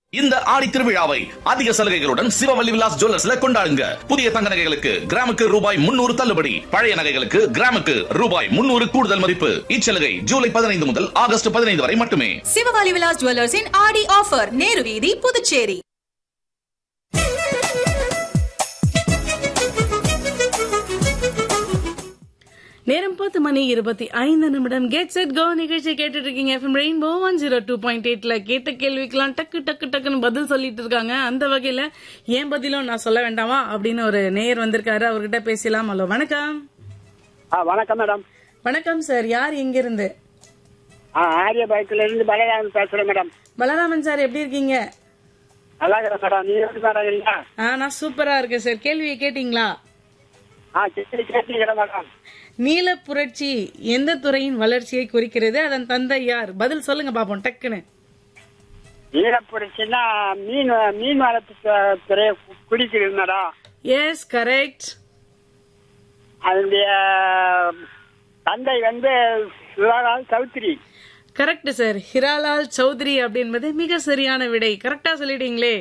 இந்த ஆடி திருவிழாவை அதிக சலுகைகளுடன் சிவவல்லி விலாஸ் ஜுவல்லர்ஸ்ல கொண்டாடுங்க புதிய தங்க நகைகளுக்கு கிராமுக்கு ரூபாய் முன்னூறு தள்ளுபடி பழைய நகைகளுக்கு கிராமுக்கு ரூபாய் முன்னூறு கூடுதல் மதிப்பு இச்சலுகை ஜூலை பதினைந்து முதல் ஆகஸ்ட் பதினைந்து வரை மட்டுமே சிவகாலி விலாஸ் ஜுவல்லர்ஸின் ஆடி ஆஃபர் நேரு வீதி புதுச்சேரி நேரம் பத்து மணி இருபத்தி ஐந்து நிமிடம் கெட் செட் கோ நிகழ்ச்சி கேட்டுட்டு இருக்கீங்க FM rainbow one zero two point எயிட்ல கேட்ட கேள்விக்கெல்லாம் டக்கு டக்கு டக்குன்னு பதில் சொல்லிட்டு இருக்காங்க அந்த வகையில ஏன் பதிலும் நான் சொல்ல வேண்டாமா அப்படின்னு ஒரு நேயர் வந்திருக்காரு அவர்கிட்ட பேசலாம் ஹலோ வணக்கம் ஆ வணக்கம் மேடம் வணக்கம் சார் யார் எங்கிருந்து ஆ ஆரியபாயத்துல இருந்து பலராமன் பேசுறேன் மேடம் பலராமன் சார் எப்படி இருக்கீங்க நல்லா இருக்கிறேன் மேடம் நீங்க எப்படி மேடம் இருக்கீங்க ஆ நான் சூப்பரா இருக்கேன் சார் கேள்வியை கேட்டீங்களா ஆ கேட்டு கேட்டீங்க மேடம் நீல புரட்சி எந்த துறையின் வளர்ச்சியை குறிக்கிறது அதன் தந்தை யார் பதில் சொல்லுங்க பாப்போம் டக்குன்னு ஈரப்புரட்சின்னா மீன் மீன் வளர்ப்பு து- துறையை கு- குடிக்கிறது மேடம் எஸ் கரெக்ட் அதனுடைய தந்தை வந்து சிவகால் சௌத்ரி கரெக்ட் சார் ஹிராலால் சௌத்ரி அப்படின்பது மிக சரியான விடை கரெக்டா சொல்லிட்டீங்களே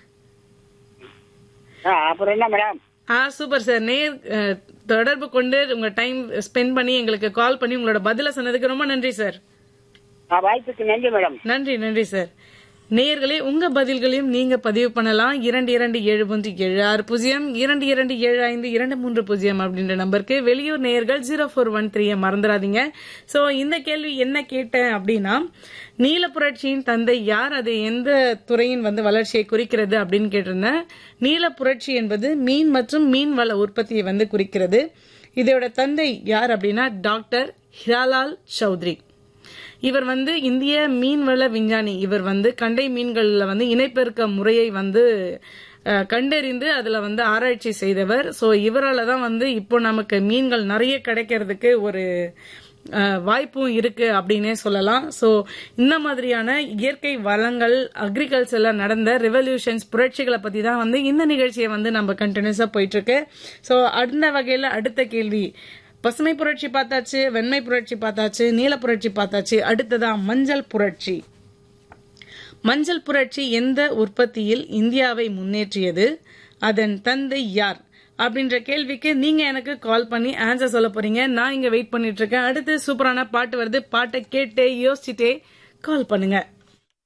ஆ, அப்புறம் என்ன மேடம் ஆ சூப்பர் சார் நேர் அஹ், தொடர்பு கொண்டு உங்க டைம் ஸ்பெண்ட் பண்ணி எங்களுக்கு கால் பண்ணி உங்களோட பதில சொன்னதுக்கு ரொம்ப நன்றி சார் ஆ, வாய்ப்புக்கு நன்றி மேடம் நன்றி நன்றி சார் நேயர்களே உங்க பதில்களையும் நீங்க பதிவு பண்ணலாம் இரண்டு இரண்டு ஏழு மூன்று ஏழு ஆறு பூஜ்ஜியம் இரண்டு இரண்டு ஏழு ஐந்து இரண்டு மூன்று பூஜ்ஜியம் அப்படின்ற நம்பருக்கு வெளியூர் நேயர்கள் ஜீரோ ஃபோர் ஒன் த்ரீயை மறந்துடாதீங்க சோ இந்த கேள்வி என்ன கேட்டேன் அப்படின்னா நீல புரட்சியின் தந்தை யார் அது எந்த துறையின் வந்து வளர்ச்சியை குறிக்கிறது அப்படின்னு கேட்டிருந்தேன் நீல புரட்சி என்பது மீன் மற்றும் மீன் வள உற்பத்தியை வந்து குறிக்கிறது இதோட தந்தை யார் அப்படின்னா டாக்டர் ஹிராலால் சௌத்ரி இவர் வந்து இந்திய மீன்வள விஞ்ஞானி இவர் வந்து கண்டை மீன்கள்ல வந்து இனப்பெருக்க முறையை வந்து அஹ், கண்டறிந்து அதுல வந்து ஆராய்ச்சி செய்தவர் சோ இவரால தான் வந்து இப்போ நமக்கு மீன்கள் நிறைய கிடைக்கிறதுக்கு ஒரு அஹ், வாய்ப்பும் இருக்கு அப்படின்னே சொல்லலாம் சோ இந்த மாதிரியான இயற்கை வளங்கள் அக்ரிகல்ச்சர்ல நடந்த ரெவல்யூஷன்ஸ் புரட்சிகளை பத்தி தான் வந்து இந்த நிகழ்ச்சியை வந்து நம்ம கண்டினியூஸா போயிட்டு இருக்கு சோ அந்த வகையில அடுத்த கேள்வி பசுமை புரட்சி பார்த்தாச்சு வெண்மை புரட்சி பார்த்தாச்சு நீல புரட்சி பார்த்தாச்சு அடுத்ததா மஞ்சள் புரட்சி மஞ்சள் புரட்சி எந்த உற்பத்தியில் இந்தியாவை முன்னேற்றியது அதன் தந்தை யார் அப்படின்ற கேள்விக்கு நீங்க எனக்கு கால் பண்ணி ஆன்சர் சொல்ல போறீங்க நான் இங்க வெயிட் பண்ணிட்டு இருக்கேன் அடுத்து சூப்பரான பாட்டு வருது பாட்டை கேட்டே யோசிச்சுட்டே கால் பண்ணுங்க